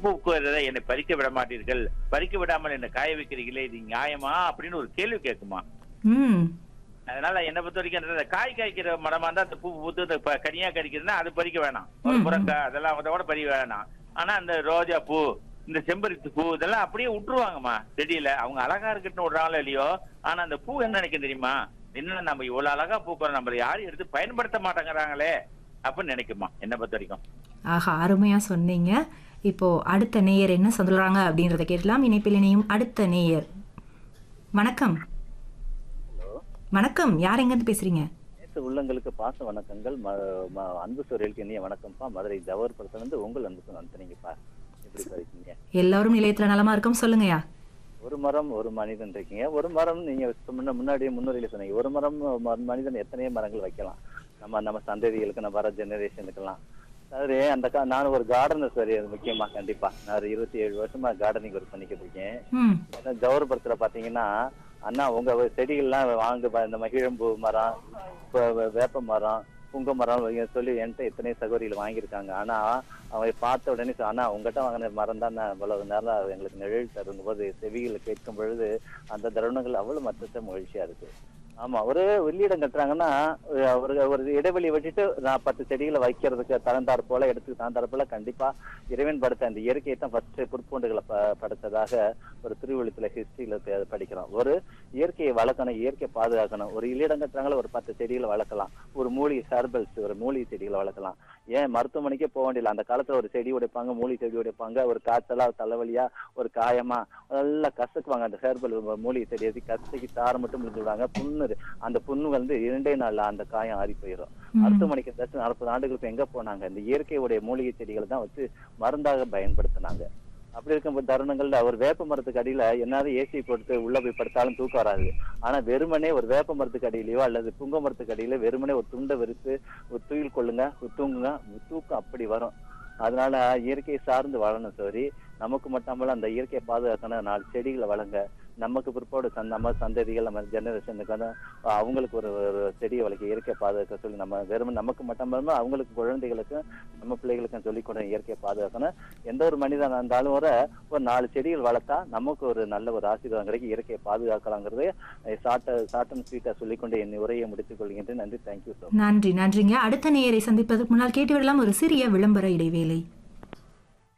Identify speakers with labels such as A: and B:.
A: பூக்குவதை என்னை பறிக்க விட மாட்டீர்கள் பறிக்க விடாமல் என்னை காய வைக்கிறீங்களே இது நியாயமா அப்படின்னு ஒரு கேள்வி கேட்குமா
B: ம்
A: அதனால என்னை பொறுத்த வரைக்கும் அந்த காய் காய்க்கிற மரமா இருந்தா அந்த பூ பூத்து அந்த ப- கனியா கடிக்கிறதுனா அது பறிக்க வேணாம் ஒரு
B: ம்,
A: முருங்காய் அதெல்லாம் அதோட பறிக்க வேணாம் ஆனா அந்த ரோஜா பூ இந்த செம்பருத்தி பூ இதெல்லாம் அப்படியே விட்டுருவாங்கம்மா செடியில அவங்க அழகா இருக்கட்டுன்னு விடுறாங்களோ இல்லையோ ஆனா அந்த பூ என்ன நினைக்கும் தெரியுமா என்ன நம்ம இவ்வளவு அழகா பூக்குறோம் நம்மள யாரும் எடுத்து பயன்படுத்த மாட்டேங்கிறாங்களே அப்படின்னு நினைக்குமா என்னை பொறுத்த வரைக்கும்
B: ஆஹா அருமையா சொன்னீங்க இப்போ அடுத்த நேயர் என்ன சொல்றாங்க அப்படின்றத கேட்கலாம் இணைப்பில் இணையும் அடுத்த நேயர் வணக்கம் வணக்கம் யார் எங்கேருந்து பேசுறீங்க
C: நேற்று உள்ளங்களுக்கு பாச வணக்கங்கள் ம- ம- அன்பு சூரியலுக்கு இனிய வணக்கம்ப்பா மதுரை ஜவஹர் இருந்து உங்கள் அன்புக்கு நன்றிங்கப்பா எப்படி இருக்கீங்க
B: எல்லாரும் நிலையத்துல நலமா இருக்கோம் சொல்லுங்கய்யா
C: ஒரு மரம் ஒரு மனிதன் இருக்கீங்க ஒரு மரம் நீங்க முன்ன- முன்னாடியே முன்னுரையில சொன்னீங்க ஒரு மரம் ம- மனிதன் எத்தனையோ மரங்கள் வைக்கலாம் நம்ம நம்ம சந்ததிகளுக்கு நம்ம வர ஜெனரேஷனுக்கெல்லாம் சரி அந்த கா- நான் ஒரு கார்டனர் சரி அது முக்கியமா கண்டிப்பா நான் ஒரு இருபத்தி ஏழு வருஷமா கார்டனிங் ஒர்க் பண்ணிக்கிட்டு இருக்கேன்
B: ம்
C: ஏன்னா ஜவஹர்புரத்துல பாத்தீங்கன்னா அண்ணா உங்க செடிகள்லாம் வாங்க பா- இந்த மகிழம்பூ மரம் இப்ப வே- வேப்ப மரம் புங்க மரம் இங்க சொல்லி என்கிட்ட எத்தனை சகோதரிகள் வாங்கியிருக்காங்க ஆனா அவங்க பார்த்த உடனே சொ- அண்ணா உங்ககிட்ட வாங்கின மரம் தான் இவ்வளவு நேரம் எங்களுக்கு நிழல் தருங்க போது செவிகளை கேட்கும் பொழுது அந்த தருணங்கள் அவ்வளவு மற்ற மகிழ்ச்சியா இருக்கு ஆமா ஒரு வெள்ளியிடம் கட்டுறாங்கன்னா அஹ் ஒரு ஒரு இடைவெளி விட்டுட்டு நான் பத்து செடிகளை வைக்கிறதுக்கு தகுந்தாற் போல எடுத்து தகுந்தாற் போல கண்டிப்பா இறைவன் படைத்த அந்த இயற்கையை தான் ஃபர்ஸ்ட் புற்பூண்டுகளை ப- படைத்ததாக ஒரு திருவள்ளுத்துல ஹிஸ்டரியில படிக்கிறோம் ஒரு இயற்கையை வளர்க்கணும் இயற்கையை பாதுகாக்கணும் ஒரு இல்லிடம் கட்டுறாங்களா ஒரு பத்து செடிகளை வளர்க்கலாம் ஒரு மூலிகை ஹெர்பல்ஸ் ஒரு மூலிகை செடிகளை வளர்க்கலாம் ஏன் மருத்துவமனைக்கே போக வேண்டியதில்லை அந்த காலத்துல ஒரு செடி உடைப்பாங்க மூலிகை செடி உடைப்பாங்க ஒரு காய்ச்சலா தலைவலியா ஒரு காயமா நல்லா கசக்குவாங்க அந்த ஹெர்பல் மூலிகை செடி எது கசக்கி தார மட்டும் முடிஞ்சு விடுவாங்க புண்ணு அந்த புண்ணு வந்து இரண்டே நாள்ல அந்த காயம் ஆறி போயிடும்
B: ம்.
C: மருத்துவமனைக்கு தச்சு நாற்பது ஆண்டுகளுக்கு எங்க போனாங்க இந்த இயற்கையுடைய மூலிகை செடிகளை தான் வச்சு மருந்தாக பயன்படுத்தினாங்க அப்படி இருக்கும் தருணங்கள்ல ஒரு வேப்ப மரத்துக்கு அடியில என்னது ஏசி போட்டு உள்ள போய் படுத்தாலும் தூக்கம் வராது ஆனா வெறுமனே ஒரு வேப்ப மரத்துக்கு அடியிலயோ அல்லது புங்க மரத்துக்கு அடியில வெறுமனே ஒரு துண்டை விரித்து ஒரு துயில் கொள்ளுங்க ஒரு தூங்குங்க தூக்கம் அப்படி வரும் அதனால இயற்கையை சார்ந்து வாழணும் சரி நமக்கு மட்டுமல்ல அந்த இயற்கையை பாதுகாக்கணும் நாலு செடிகளை வளங்க நமக்கு பிற்பாடு சந்த- நம்ம சந்ததிகள் நம்ம ஜெனரேஷனுக்கு வந்து அவங்களுக்கு ஒரு ஒரு செடியை வளர்க்க இயற்கையை பாதுகாக்க சொல்லி நம்ம வெறும் நமக்கு மட்டுமல்லாம அவங்களுக்கு குழந்தைகளுக்கும் நம்ம பிள்ளைகளுக்கும் சொல்லிக் கொடுங்க இயற்கையை பாதுகாக்கணும் எந்த ஒரு மனிதனா இருந்தாலும் ஒரு ஒரு நாலு செடிகள் வளர்த்தா நமக்கு ஒரு நல்ல ஒரு ஆசீர்வாதம் கிடைக்கும் இயற்கையை பாதுகாக்கலாங்கிறது சாட்ட சாட்டன் ஸ்வீட்டா சொல்லிக்கொண்டு என் உரையை முடித்துக் கொள்கின்றேன் நன்றி தேங்க்யூ சார்
B: நன்றி நன்றிங்க அடுத்த நேயரை சந்திப்பதற்கு முன்னால் கேட்டுவிடலாம் ஒரு சிறிய விளம்பர இடைவேளை